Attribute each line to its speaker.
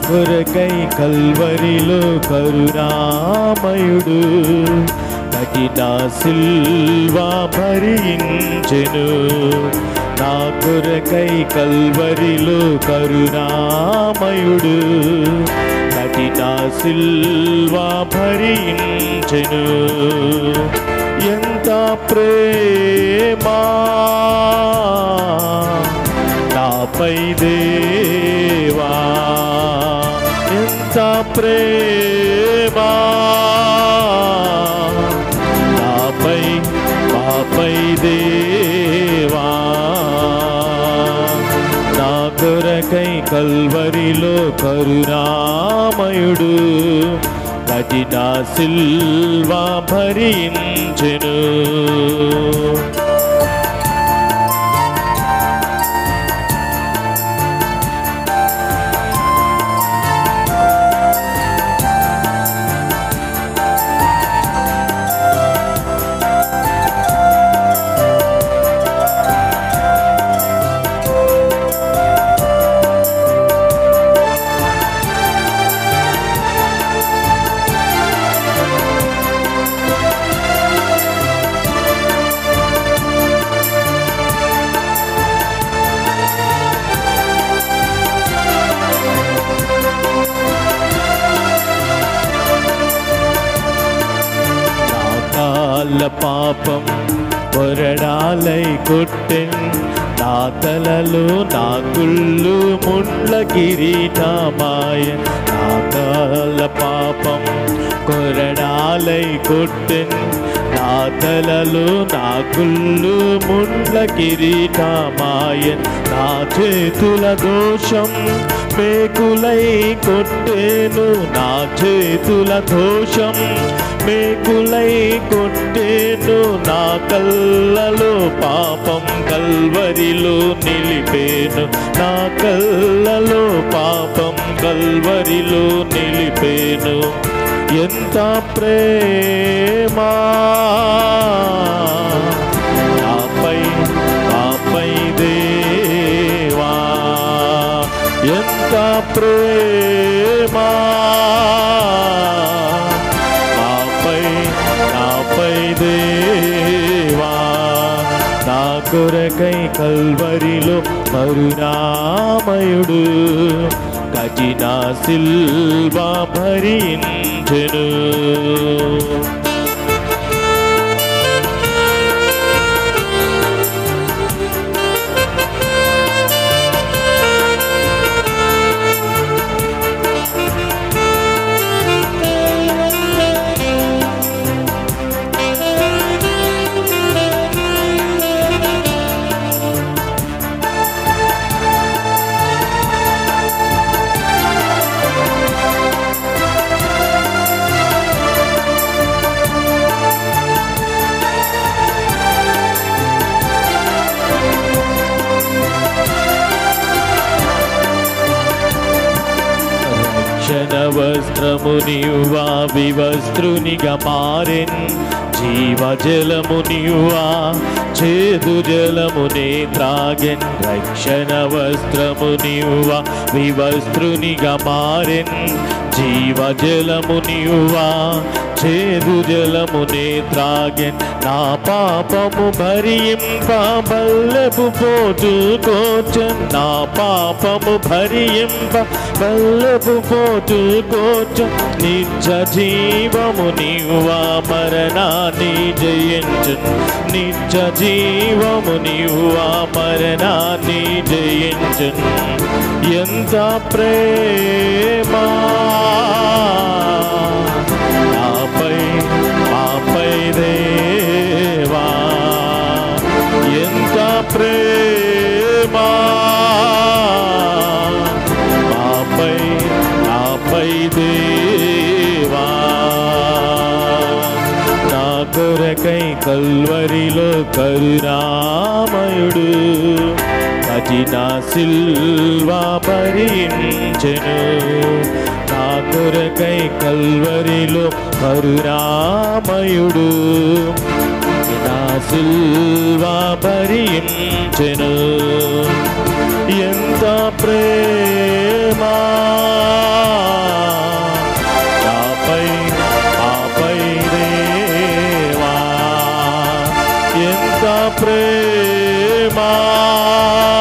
Speaker 1: కొరకై కల్వరిలో కరుణామయుడు కఠిన సిల్వా భరించెను నా కొరకై కల్వరిలో కరుణామయుడు కఠిన సిల్వా భరించెను ఎంత ప్రేమా నాపై దేవా ఎంత ప్రేమా నాపై మాపై దేవా నా కొరకై కల్వరిలో కరుణామయుడు కఠిన సిల్వా భరించెను నా కాళ్ళ పాపం కొరడాలై కొట్టెన్ నా తలలో నా కుళ్ళు ముండ్ల కిరీటమాయ నా కాళ్ళ పాపం కొరడాలై కొట్టెన్ నా తలలో నా కుళ్ళు ముండ్ల కిరీటమాయన్ నా చేతుల దోషం మేకులై కొట్టేను నా చేతుల దోషం మేకులై కొట్టేను నా కళ్ళలో పాపం కల్వరిలో నిలిపేను నా కళ్ళలో పాపం కల్వరిలో నిలిపేను ఎంత ప్రేమా నాపై నాపై దేవా ఎంత ప్రేమా నాపై నాపై దేవా నా కొరకై కల్వరిలో కరుణామయుడు కఠిన సిల్వా భరించెను రక్షణ వస్త్రమునియువా వివస్త్రునిగా మారెన్ జీవజలమునియువా చేదు జలమునే త్రాగెన్ రక్షణ వస్త్రమునియువా వివస్త్రునిగా మారెన్ జీవజలమునియువా చేదు జలమునే త్రాగెన్ నా పాపము భరింప బల్లెపు పోటు కోచన్ నా పాపము భరింప బల్లెపు పోటు కోచన్ నిత్య జీవము నీవా మరణాన్ని జయించు నిత్య జీవము నీవా మరణాన్ని జయించు ఎంత ప్రేమా నాపై మాపై దేవా ఎంత ప్రేమా మాపై నాపై దేవా నా కొరకై కల్వరిలో కరుణామయుడు కఠిన సిల్వా భరించెను నా కొరకై కల్వరిలో కరుణామయుడు నా సిల్వా భరించెను ఎంత ప్రేమా ప్రేమ